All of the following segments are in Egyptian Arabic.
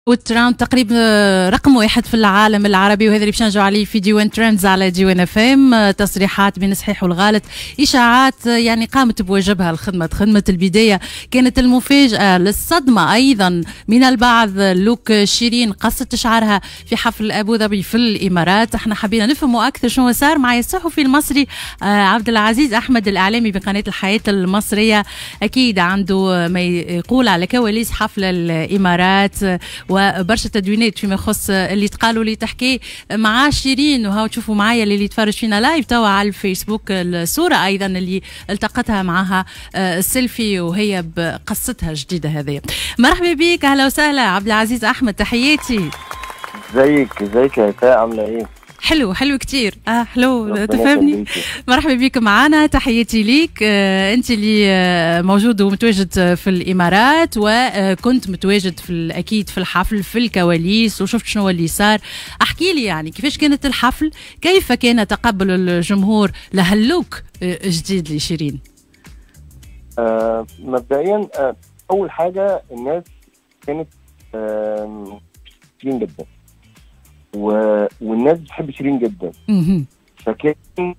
والتراوند تقريبا رقم واحد في العالم العربي وهذا اللي باش نرجعوا عليه في ديوان ترندز على ديوان اف ام تصريحات بين صحيح والغلط اشاعات يعني قامت بواجبها الخدمه خدمه البدايه كانت المفاجاه للصدمه ايضا من البعض لوك شيرين قصت شعرها في حفل ابو ظبي في الامارات احنا حبينا نفهموا اكثر شنو صار معي الصحفي المصري عبد العزيز احمد الاعلامي بقناه الحياه المصريه اكيد عنده ما يقول على كواليس حفل الامارات وبرشا تدوينات فيما يخص اللي تقالوا اللي تحكي مع شيرين وهاو تشوفوا معايا اللي يتفرج فينا لايف توا على الفيسبوك الصوره ايضا اللي التقتها معها السيلفي وهي بقصتها الجديده هذه مرحبا بك اهلا وسهلا عبد العزيز احمد تحياتي ازيك ازيك يا هيفاء عامله ايه حلو حلو كتير اه حلو تفهمني مرحبا بك معنا تحياتي ليك آه انت اللي آه موجود ومتواجد في الامارات وكنت متواجد في اكيد في الحفل في الكواليس وشفت شنو اللي صار احكي لي يعني كيفاش كانت الحفل كيف كان تقبل الجمهور لهاللوك آه جديد لشيرين آه مبدئيا آه اول حاجه الناس كانت آه جدا و... والناس بتحب شيرين جدا فكان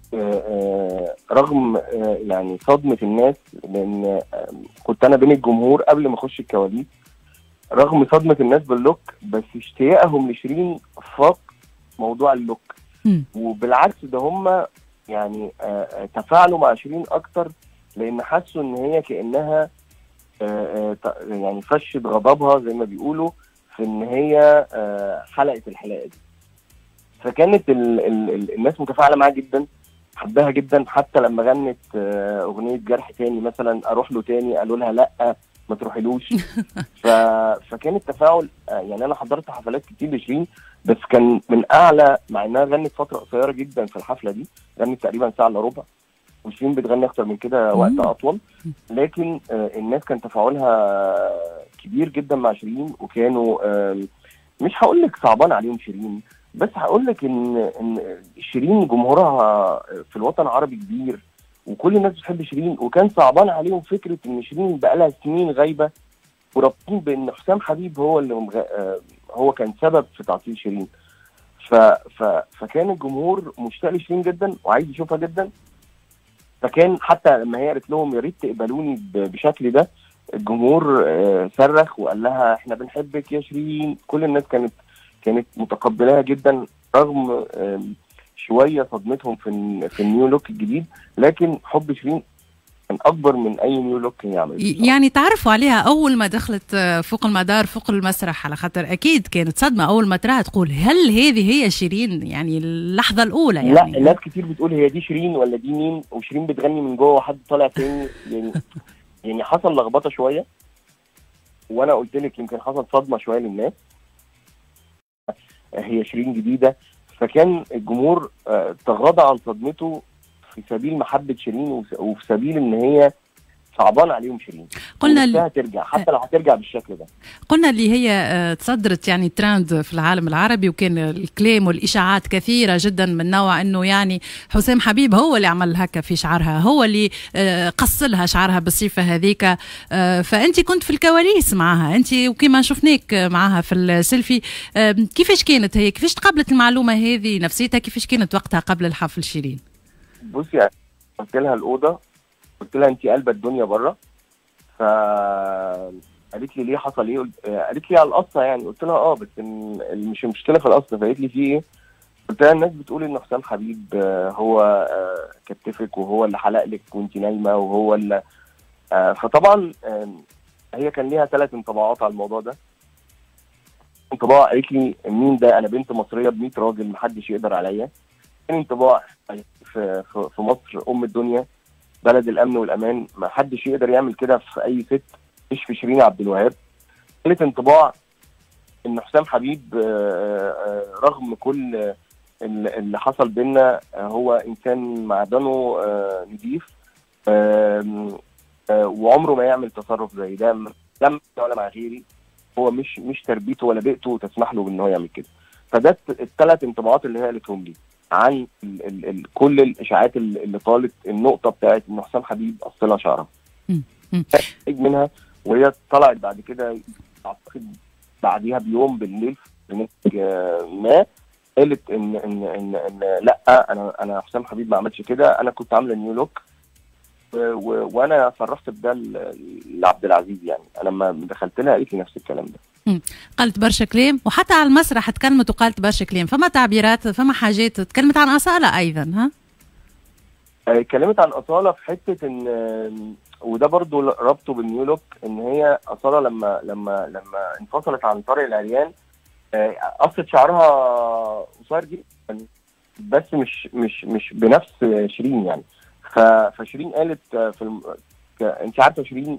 رغم يعني صدمه الناس لان كنت انا بين الجمهور قبل ما اخش الكواليس رغم صدمه الناس باللوك بس اشتياقهم لشيرين فاق موضوع اللوك وبالعكس ده هم يعني تفاعلوا مع شيرين اكتر لان حسوا ان هي كانها يعني فشت غضبها زي ما بيقولوا في ان هي حلقه الحلقه دي فكانت ال ال ال الناس متفاعله معاها جدا حباها جدا حتى لما غنت اغنيه جرح تاني مثلا اروح له تاني قالوا لها لا ما تروحيلوش ف... فكان التفاعل يعني انا حضرت حفلات كتير لشيرين بس كان من اعلى مع انها غنت فتره قصيره جدا في الحفله دي غنت تقريبا ساعه الا ربع وشيرين بتغني اكتر من كده وقت اطول لكن الناس كان تفاعلها كبير جدا مع شيرين وكانوا مش هقول لك صعبان عليهم شيرين بس هقول لك ان ان شيرين جمهورها في الوطن العربي كبير وكل الناس بتحب شيرين وكان صعبان عليهم فكره ان شيرين بقى لها سنين غايبه ورابطين بان حسام حبيب هو اللي مغ... هو كان سبب في تعطيل شيرين ف... ف... فكان الجمهور مشتاق لشيرين جدا وعايز يشوفها جدا فكان حتى لما هي قالت لهم يا ريت تقبلوني بشكل ده الجمهور صرخ وقال لها احنا بنحبك يا شيرين كل الناس كانت كانت متقبلاها جدا رغم شويه صدمتهم في في النيو لوك الجديد لكن حب شيرين كان اكبر من اي نيو لوك هي عملته يعني تعرفوا عليها اول ما دخلت فوق المدار فوق المسرح على خاطر اكيد كانت صدمه اول ما تراها تقول هل هذه هي شيرين يعني اللحظه الاولى يعني لا الناس كتير بتقول هي دي شيرين ولا دي مين وشيرين بتغني من جوه وحد طالع تاني يعني يعني حصل لخبطه شويه وانا قلت لك يمكن حصل صدمه شويه للناس هي شيرين جديده فكان الجمهور تغاضى عن صدمته في سبيل محبه شيرين وفي سبيل ان هي صعبان عليهم شيرين قلنا هترجع حتى لو هترجع بالشكل ده قلنا اللي هي تصدرت يعني ترند في العالم العربي وكان الكلام والاشاعات كثيره جدا من نوع انه يعني حسام حبيب هو اللي عمل هكا في شعرها هو اللي قص لها شعرها بالصفه هذيك فانت كنت في الكواليس معها انت وكما شفناك معها في السيلفي كيفاش كانت هي كيفاش تقبلت المعلومه هذه نفسيتها كيفاش كانت وقتها قبل الحفل شيرين بصي قلت لها الاوضه قلت لها انت قلبة الدنيا بره ف قالت لي ليه حصل ايه قالت لي على القصه يعني قلت لها اه بس مش المشكله في القصه فقالت لي في ايه قلت لها الناس بتقول ان حسام حبيب هو كتفك وهو اللي حلق لك وانت نايمه وهو اللي فطبعا هي كان ليها ثلاث انطباعات على الموضوع ده انطباع قالت لي مين ده انا بنت مصريه ب 100 راجل محدش يقدر عليا ثاني انطباع في في مصر ام الدنيا بلد الامن والامان ما حدش يقدر يعمل كده في اي ست مش في شيرين عبد الوهاب ثالث انطباع ان حسام حبيب رغم كل اللي حصل بينا هو انسان معدنه نضيف وعمره ما يعمل تصرف زي ده لا ولا مع غيري هو مش مش تربيته ولا بيئته تسمح له بان هو يعمل كده فده الثلاث انطباعات اللي هي قالتهم لي عن ال ال ال كل الاشاعات اللي طالت النقطه بتاعت ان حسام حبيب قص لها شعرها منها وهي طلعت بعد كده اعتقد بعديها بيوم بالليل في برنامج آه، ما قالت ان ان ان, إن لا انا انا حسام حبيب ما عملش كده انا كنت عامله نيو لوك و- و- وانا صرفت بده ل- لعبد العزيز يعني انا لما دخلت لها قالت لي نفس الكلام ده قالت برشا كلام وحتى على المسرح تكلمت وقالت برشا كلام فما تعبيرات فما حاجات تكلمت عن اصاله ايضا ها آه، اتكلمت عن اصاله في حته ان آم، وده برضو ربطه بالنيو لوك ان هي اصاله لما لما لما انفصلت عن طارق العريان آه، قصت شعرها قصير جدا بس مش مش مش بنفس شيرين يعني ف- فشيرين قالت آه، في الم... ك- انت عارفه شيرين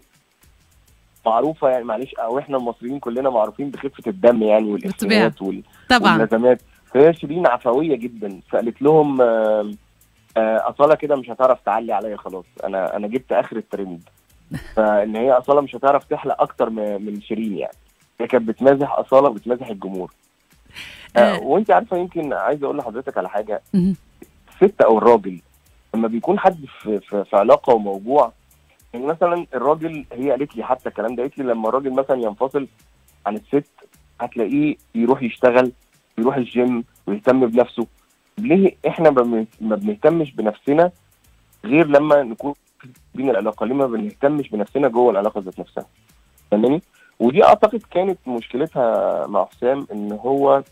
معروفه يعني معلش او احنا المصريين كلنا معروفين بخفه الدم يعني والافيهات وال... طبعا واللازمات فهي شيرين عفويه جدا فقالت لهم آم، آه، اصاله كده مش هتعرف تعلي عليا خلاص انا انا جبت اخر الترند فان هي اصاله مش هتعرف تحلق اكتر م- من شيرين يعني هي كانت بتمازح اصاله وبتمازح الجمهور آه آه. وانت عارفه يمكن عايز اقول لحضرتك على حاجه مهم. الست او الراجل لما بيكون حد في, في, في علاقه وموضوع يعني مثلا الراجل هي قالت لي حتى الكلام ده قالت لي لما الراجل مثلا ينفصل عن الست هتلاقيه يروح يشتغل يروح الجيم ويهتم بنفسه ليه احنا ما بن- ما بنهتمش بنفسنا غير لما نكون بين العلاقه ليه ما بنهتمش بنفسنا جوه العلاقه ذات نفسها فاهماني ودي اعتقد كانت مشكلتها مع حسام ان هو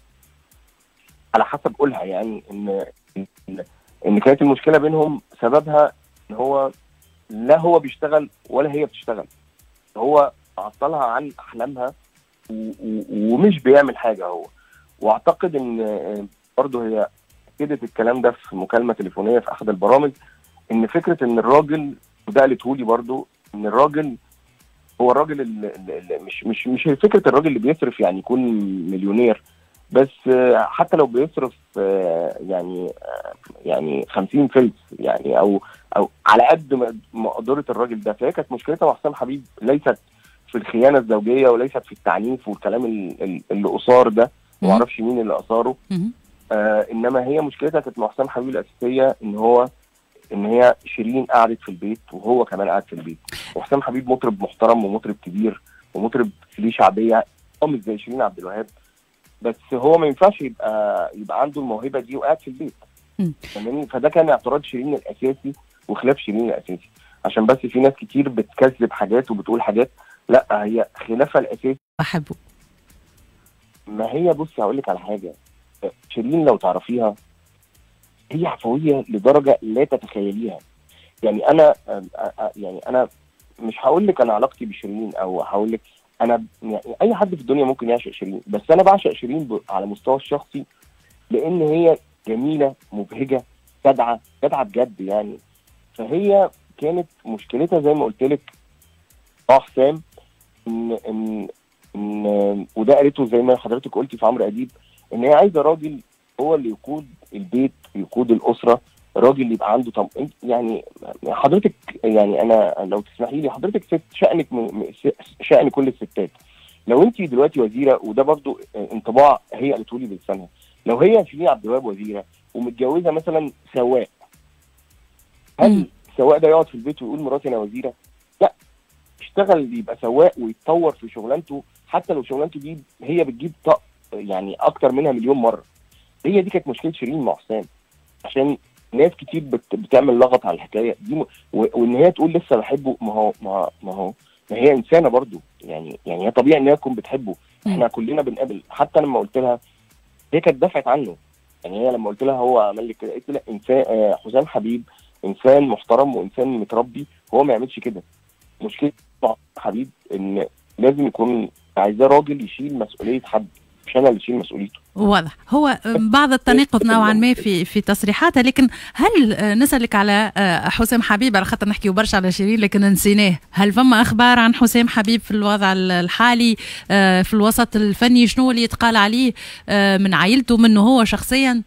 على حسب قولها يعني ان ان, إن كانت المشكله بينهم سببها ان هو لا هو بيشتغل ولا هي بتشتغل هو عطلها عن احلامها و- و- ومش بيعمل حاجه هو واعتقد ان برضه هي اكدت الكلام ده في مكالمه تليفونيه في احد البرامج ان فكره ان الراجل وده قالته لي برضه ان الراجل هو الراجل اللي اللي مش مش مش فكره الراجل اللي بيصرف يعني يكون مليونير بس آه، حتى لو بيصرف آه، يعني آه، يعني 50 فلس يعني او او على قد ما- مقدره الراجل ده فهي كانت مشكلتها مع حسام حبيب ليست في الخيانه الزوجيه وليست في التعنيف والكلام ال- ال- اللي اثار ده مم. ما اعرفش مين اللي اثاره مهم. آه انما هي مشكلتها كانت مع حسام حبيب الاساسيه ان هو ان هي شيرين قعدت في البيت وهو كمان قاعد في البيت وحسام حبيب مطرب محترم ومطرب كبير ومطرب ليه شعبيه اه مش زي شيرين عبد الوهاب بس هو ما ينفعش يبقى يبقى عنده الموهبه دي وقاعد في البيت مم. فاهماني فده كان اعتراض شيرين الاساسي وخلاف شيرين الاساسي عشان بس في ناس كتير بتكذب حاجات وبتقول حاجات لا هي خلافها الاساسي بحبه ما هي بص هقول لك على حاجه شيرين لو تعرفيها هي عفويه لدرجه لا تتخيليها يعني انا آه، آه، يعني انا مش هقول لك انا علاقتي بشيرين او هقول لك انا يعني اي حد في الدنيا ممكن يعشق شيرين بس انا بعشق شيرين ب- على المستوى الشخصي لان هي جميله مبهجه جدعه جدعه بجد يعني فهي كانت مشكلتها زي ما قلت لك اه حسام ان ان ان وده قالته زي ما حضرتك قلتي في عمرو اديب ان هي عايزه راجل هو اللي يقود البيت يقود الاسره راجل اللي يبقى عنده طم... إنت- يعني حضرتك يعني انا لو تسمحي لي حضرتك ست شأنك م... م- س- شأن كل الستات لو انت دلوقتي وزيره وده برضو انطباع هي قالته لي بلسانها لو هي شيرين عبد الوهاب وزيره ومتجوزه مثلا سواق مم. هل السواق ده يقعد في البيت ويقول مراتي انا وزيره؟ لا يشتغل يبقى سواق ويتطور في شغلانته حتى لو شغلانته دي هي بتجيب طق يعني اكتر منها مليون مره هي دي كانت مشكله شيرين مع حسام عشان ناس كتير بت بتعمل لغط على الحكايه دي م... و... وان هي تقول لسه بحبه ما هو ما هو ما هو ما هي انسانه برضو يعني يعني هي طبيعي ان هي تكون بتحبه احنا كلنا بنقابل حتى لما قلت لها هي كانت دفعت عنه يعني هي لما قلت لها هو عمل لي كده قلت لها انسان آه حسام حبيب انسان محترم وانسان متربي هو ما يعملش كده مشكله مع حبيب ان لازم يكون عايزاه راجل يشيل مسؤوليه حد مش انا اللي اشيل مسؤوليته واضح هو بعض التناقض نوعا ما في في تصريحاتها لكن هل آه، نسألك على آه، حسام حبيب على خاطر نحكيو برشا على شيرين لكن نسيناه هل فما اخبار عن حسام حبيب في الوضع الحالي آه، في الوسط الفني شنو اللي يتقال عليه آه، من عائلته منه هو شخصيا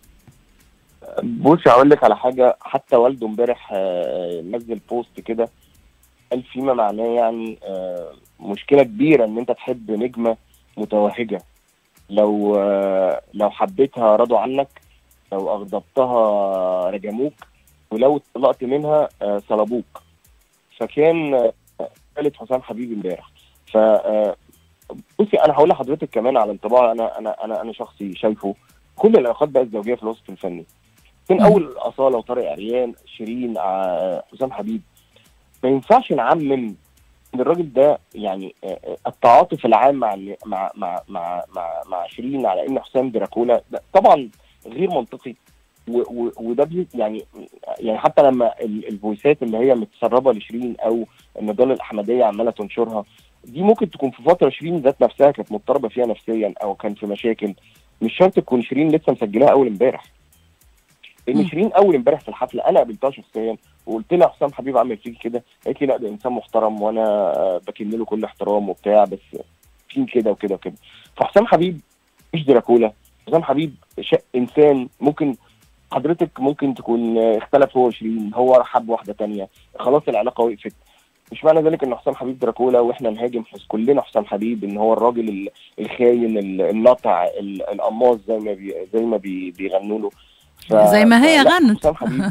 بصي هقول لك على حاجه حتى والده امبارح آه، نزل بوست كده قال فيما معناه يعني آه، مشكله كبيره ان انت تحب نجمه متوهجه لو آه، لو حبيتها رضوا عنك لو اغضبتها رجموك ولو اتطلقت منها آه، صلبوك فكان آه، قالت حسام حبيب امبارح ف آه، بصي انا هقول لحضرتك كمان على انطباع انا انا انا انا شخصي شايفه كل العلاقات بقى الزوجيه في الوسط الفني من مم. اول اصاله وطارق عريان شيرين ع- حسام حبيب ما ينفعش نعمم ان الراجل ده يعني آه، آه، التعاطف العام مع اللي- مع مع مع مع, مع شيرين على ان حسام دراكولا ده طبعا غير منطقي و- و- وده بي- يعني يعني حتى لما ال- الفويسات اللي هي متسربه لشيرين او النضال الاحمديه عماله تنشرها دي ممكن تكون في فتره شيرين ذات نفسها كانت مضطربه فيها نفسيا او كان في مشاكل مش شرط تكون شيرين لسه مسجلاها اول امبارح مم. لان شيرين اول امبارح في الحفله انا قابلتها شخصيا وقلت لها حسام حبيب عامل فيكي كده قالت لي لا ده انسان محترم وانا آه، بكن له كل احترام وبتاع بس في كده وكده وكده فحسام حبيب مش دراكولا حسام حبيب ش... انسان ممكن حضرتك ممكن تكون آه، اختلف هو وشيرين هو حب واحده تانية خلاص العلاقه وقفت مش معنى ذلك ان حسام حبيب دراكولا واحنا نهاجم حس كلنا حسام حبيب ان هو الراجل ال- الخاين ال- النطع ال- القماص زي ما بي زي ما بي بيغنوا له ف- زي ما هي فلا، غنت. حسام حبيب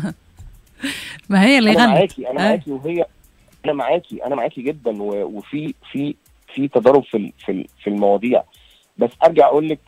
ما هي اللي انا غنت معاكي انا أي. معاكي وهي انا معاكي انا معاكي جدا و- وفي في في تضارب في ال- في ال- في المواضيع بس ارجع اقول لك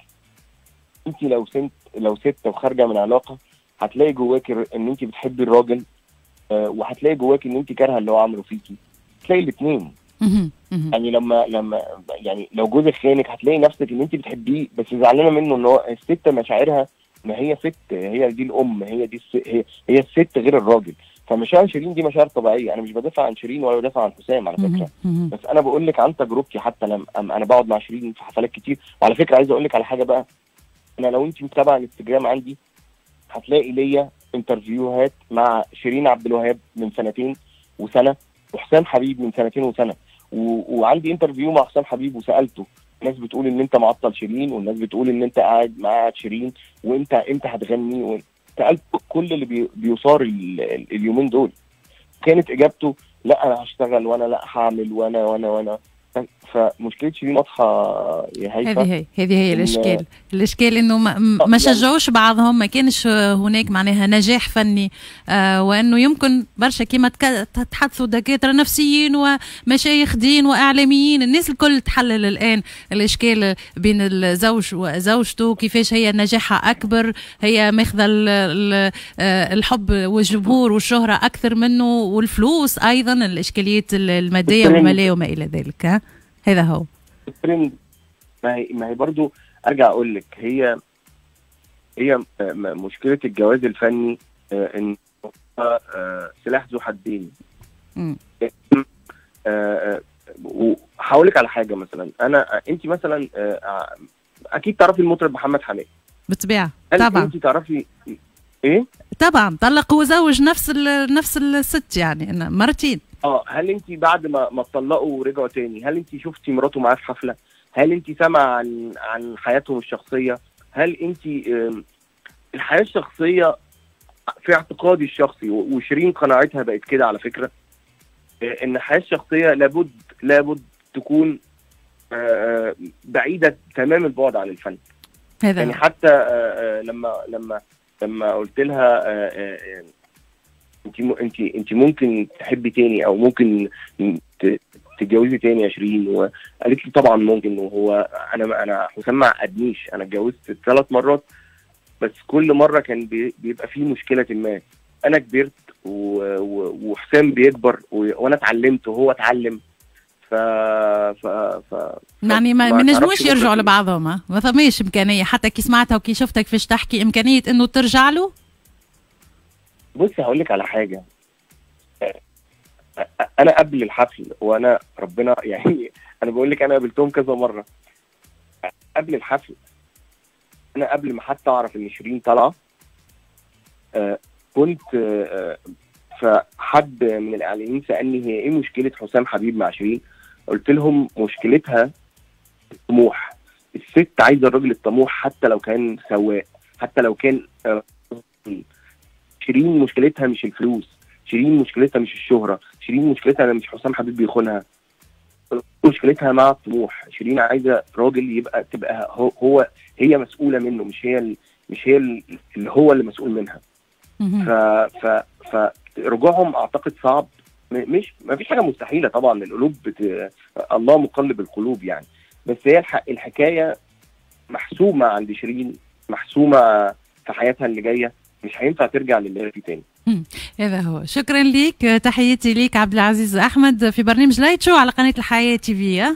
انت لو سنت لو ست وخارجه من علاقه هتلاقي جواكي ر- ان انت بتحبي الراجل آه، وهتلاقي جواكي ان انت كارهه اللي هو عمله فيكي تلاقي الاثنين مهم. مهم. يعني لما لما يعني لو جوزك خانك هتلاقي نفسك ان انت بتحبيه بس زعلانه منه ان هو الست مشاعرها ما هي ست هي دي الام هي دي الس... هي هي الست غير الراجل فمشاعر شيرين دي مشاعر طبيعيه انا مش بدافع عن شيرين ولا بدافع عن حسام على فكره مهم. مهم. بس انا بقول لك عن تجربتي حتى لما انا بقعد مع شيرين في حفلات كتير وعلى فكره عايز اقول لك على حاجه بقى انا لو انت متابعه الانستجرام عندي هتلاقي ليا انترفيوهات مع شيرين عبد الوهاب من سنتين وسنه وحسام حبيب من سنتين وسنه و... وعندي انترفيو مع حسام حبيب وسالته الناس بتقول ان انت معطل شيرين والناس بتقول ان انت قاعد مع شيرين وانت امتى هتغني و... سالت كل اللي بي... بيصار ال... ال- اليومين دول كانت اجابته لا انا هشتغل وانا لا هعمل وانا وانا وانا فمشكله شيرين واضحه يا هيفا هذه هي هذه هي إن- الاشكال الاشكال انه ما, م- آه، ما يعني- شجعوش بعضهم ما كانش هناك معناها نجاح فني آه وانه يمكن برشا كيما تك- تحدثوا دكاتره نفسيين ومشايخ دين واعلاميين الناس الكل تحلل الان الاشكال بين الزوج وزوجته كيفاش هي نجاحها اكبر هي ماخذه ال- ال- آه، الحب والجمهور والشهره اكثر منه والفلوس ايضا الاشكاليات الماديه الترند. والماليه وما الى ذلك ها؟ هذا هو الترند ما هي ما هي برضو ارجع اقول لك هي هي م- م- مشكله الجواز الفني آه، ان هو آه، سلاح ذو حدين مم. آه، آه، وهقول لك على حاجه مثلا انا انت مثلا آه، اكيد تعرفي المطرب محمد حماقي بالطبيعه هل طبعا انت تعرفي ايه طبعا طلق وزوج نفس ال- نفس الست يعني إنه مرتين اه هل انت بعد ما ما اتطلقوا ورجعوا تاني هل انت شفتي مراته معاه في حفله هل انت سامعه عن عن حياتهم الشخصيه هل انت آم، الحياه الشخصيه في اعتقادي الشخصي و- وشيرين قناعتها بقت كده على فكره آه، ان الحياه الشخصيه لابد لابد تكون آه، آه، بعيده تمام البعد عن الفن هذا يعني هو. حتى آه، آه، لما لما لما قلت لها انت انت انت ممكن تحبي تاني او ممكن ت- تتجوزي تاني يا شيرين وقالت لي طبعا ممكن وهو انا انا حسام ما عقدنيش انا اتجوزت ثلاث مرات بس كل مره كان بي- بيبقى فيه مشكله ما انا كبرت و- و- وحسام بيكبر و- وانا اتعلمت وهو اتعلم ف ف ف يعني ما ما ما نجموش تعرفش يرجعوا ممكن- لبعضهم ها؟ ما ثماش امكانيه حتى كي سمعتها وكي شفتك كيفاش تحكي امكانيه انه ترجع له بصي هقول لك على حاجه انا قبل الحفل وانا ربنا يعني انا بقول لك انا قابلتهم كذا مره قبل الحفل انا قبل ما حتى اعرف ان شيرين طالعه آه، كنت آه، فحد من الاعلاميين سالني هي ايه مشكله حسام حبيب مع شيرين قلت لهم مشكلتها الطموح الست عايزه الراجل الطموح حتى لو كان سواق حتى لو كان آه، شيرين مشكلتها مش الفلوس شيرين مشكلتها مش الشهرة شيرين مشكلتها أنا مش حسام حبيب بيخونها مشكلتها مع الطموح شيرين عايزة راجل يبقى تبقى هو, هو هي مسؤولة منه مش هي ال- مش هي ال- اللي هو اللي مسؤول منها مهم. ف ف فرجوعهم اعتقد صعب م- مش ما فيش حاجه مستحيله طبعا القلوب بت... الله مقلب القلوب يعني بس هي الح... الحكايه محسومه عند شيرين محسومه في حياتها اللي جايه مش هينفع ترجع للي هي فيه تاني هذا هو شكرا ليك تحياتي ليك عبد العزيز احمد في برنامج لايت شو على قناه الحياه تي في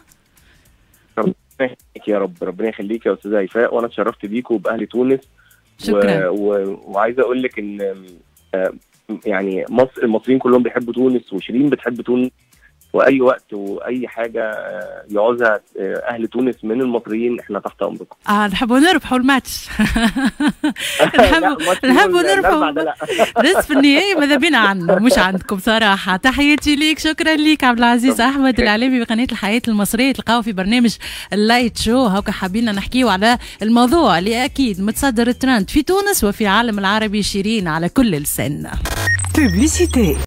يا رب ربنا يخليك يا استاذه هيفاء وانا اتشرفت بيك وباهل تونس شكرا و... و... وعايزه اقول لك ان آه، يعني مصر المصريين كلهم بيحبوا تونس وشيرين بتحب تونس واي وقت واي حاجه آه، يعوزها آه، اهل تونس من المصريين احنا تحت امركم اه نحبوا نربحوا الماتش نحبوا نحبوا نربحوا بس في النهايه ماذا بينا عندنا مش عندكم صراحه تحياتي ليك شكرا ليك عبد العزيز احمد الاعلامي بقناه الحياه المصريه تلقاو في برنامج اللايت شو هاكا حابين نحكيو على الموضوع اللي اكيد متصدر الترند في تونس وفي العالم العربي شيرين على كل لسان Publicité